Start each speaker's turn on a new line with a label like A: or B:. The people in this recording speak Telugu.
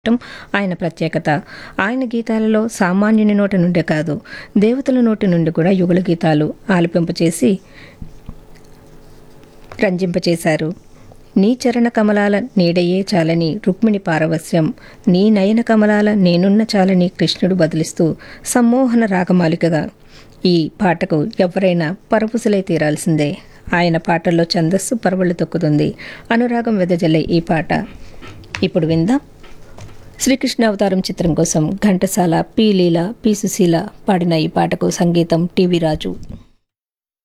A: ఉండటం ఆయన ప్రత్యేకత ఆయన గీతాలలో సామాన్యుని నోటి నుండే కాదు దేవతల నోటి నుండి కూడా యుగల గీతాలు ఆలపింపచేసి రంజింపచేశారు నీ చరణ కమలాల నీడయే చాలని రుక్మిణి పారవస్యం నీ నయన కమలాల నేనున్న చాలని కృష్ణుడు బదిలిస్తూ సమ్మోహన రాగమాలికగా ఈ పాటకు ఎవరైనా పరపుసులై తీరాల్సిందే ఆయన పాటల్లో ఛందస్సు పరవళ్ళు తొక్కుతుంది అనురాగం వెదజల్లే ఈ పాట ఇప్పుడు విందాం శ్రీకృష్ణ అవతారం చిత్రం కోసం ఘంటసాల పి లీల పి సుశీల పాడిన ఈ పాటకు సంగీతం టీవీ రాజు